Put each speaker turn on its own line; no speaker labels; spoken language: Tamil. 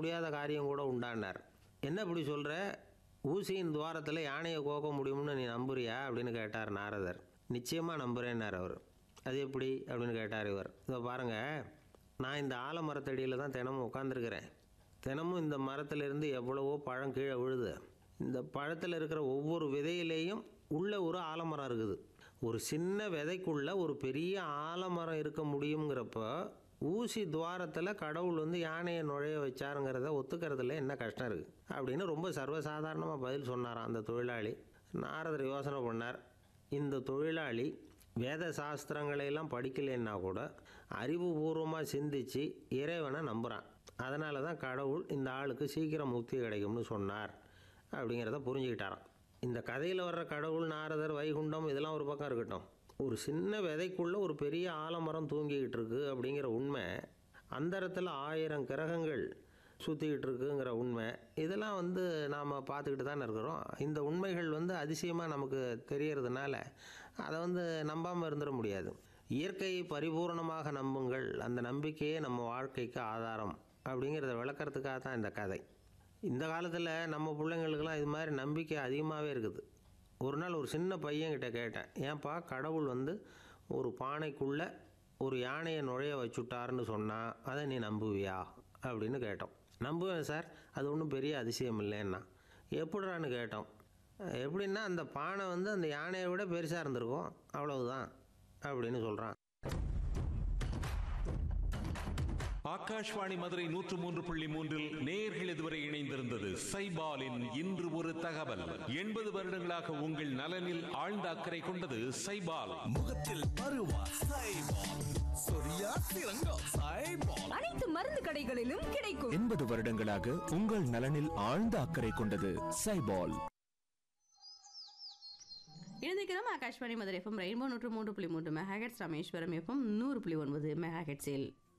முடியாத காரியம் கூட உண்டானார் என்ன இப்படி சொல்கிற ஊசியின் துவாரத்தில் யானையை கோக்க முடியும்னு நீ நம்புறியா அப்படின்னு கேட்டார் நாரதர் நிச்சயமாக நம்புகிறேன்னார் அவர் அது எப்படி அப்படின்னு கேட்டார் இவர் இதோ பாருங்கள் நான் இந்த ஆலமரத்தடியில் தான் தினமும் உட்காந்துருக்கிறேன் தினமும் இந்த மரத்திலிருந்து எவ்வளவோ பழம் கீழே விழுது இந்த பழத்தில் இருக்கிற ஒவ்வொரு விதையிலேயும் உள்ள ஒரு ஆலமரம் இருக்குது ஒரு சின்ன விதைக்குள்ள ஒரு பெரிய ஆலமரம் இருக்க முடியுங்கிறப்ப ஊசி துவாரத்தில் கடவுள் வந்து யானையை நுழைய வச்சாருங்கிறத ஒத்துக்கிறதுல என்ன கஷ்டம் இருக்குது அப்படின்னு ரொம்ப சர்வசாதாரணமாக பதில் சொன்னாராம் அந்த தொழிலாளி நாரதர் யோசனை பண்ணார் இந்த தொழிலாளி வேத சாஸ்திரங்களை எல்லாம் படிக்கலைன்னா கூட அறிவுபூர்வமாக சிந்திச்சு இறைவனை நம்புகிறான் அதனால தான் கடவுள் இந்த ஆளுக்கு சீக்கிரம் முக்தி கிடைக்கும்னு சொன்னார் அப்படிங்கிறத புரிஞ்சுக்கிட்டாராம் இந்த கதையில் வர்ற கடவுள் நாரதர் வைகுண்டம் இதெல்லாம் ஒரு பக்கம் இருக்கட்டும் ஒரு சின்ன விதைக்குள்ள ஒரு பெரிய ஆலமரம் தூங்கிக்கிட்டு இருக்கு அப்படிங்கிற உண்மை அந்தரத்தில் ஆயிரம் கிரகங்கள் சுற்றிக்கிட்டு இருக்குங்கிற உண்மை இதெல்லாம் வந்து நாம் பார்த்துக்கிட்டு தானே இருக்கிறோம் இந்த உண்மைகள் வந்து அதிசயமாக நமக்கு தெரியறதுனால அதை வந்து நம்பாமல் இருந்துட முடியாது இயற்கையை பரிபூர்ணமாக நம்புங்கள் அந்த நம்பிக்கையே நம்ம வாழ்க்கைக்கு ஆதாரம் அப்படிங்கிறத விளக்கறதுக்காக தான் இந்த கதை இந்த காலத்தில் நம்ம பிள்ளைங்களுக்கெல்லாம் இது மாதிரி நம்பிக்கை அதிகமாகவே இருக்குது ஒரு நாள் ஒரு சின்ன பையன்கிட்ட கேட்டேன் ஏன்பா கடவுள் வந்து ஒரு பானைக்குள்ளே ஒரு யானையை நுழைய வச்சுட்டாருன்னு சொன்னால் அதை நீ நம்புவியா அப்படின்னு கேட்டோம் நம்புவேன் சார் அது ஒன்றும் பெரிய அதிசயம் இல்லைன்னா எப்படிறான்னு கேட்டோம் எப்படின்னா அந்த பானை வந்து அந்த யானையை விட பெருசாக இருந்திருக்கும் அவ்வளவுதான் அப்படின்னு சொல்கிறான்
ஆகாஷ்வாணி மதுரை நூற்று மூன்று புள்ளி மூன்றில் நேர்கள் இதுவரை இணைந்திருந்தது சைபாலின் இன்று ஒரு தகவல் எண்பது வருடங்களாக உங்கள் நலனில் ஆழ்ந்த அக்கறை கொண்டது சைபால்
முகத்தில் பருவா சைபால் சொரியா சிறங்கா சைபால்
அனைத்து மருந்து கடைகளிலும் கிடைக்கும்
எண்பது வருடங்களாக உங்கள் நலனில் ஆழ்ந்த அக்கறை கொண்டது சைபால்
இணைந்திருக்கிறோம் ஆகாஷ்வாணி மதுரை எஃப்எம் ரெயின்போ நூற்று மூன்று புள்ளி மூன்று மெகாஹெட்ஸ் ராமேஸ்வரம் எஃப்எம் நூறு புள்ளி ஒன்பது மெகாஹெட்ஸில்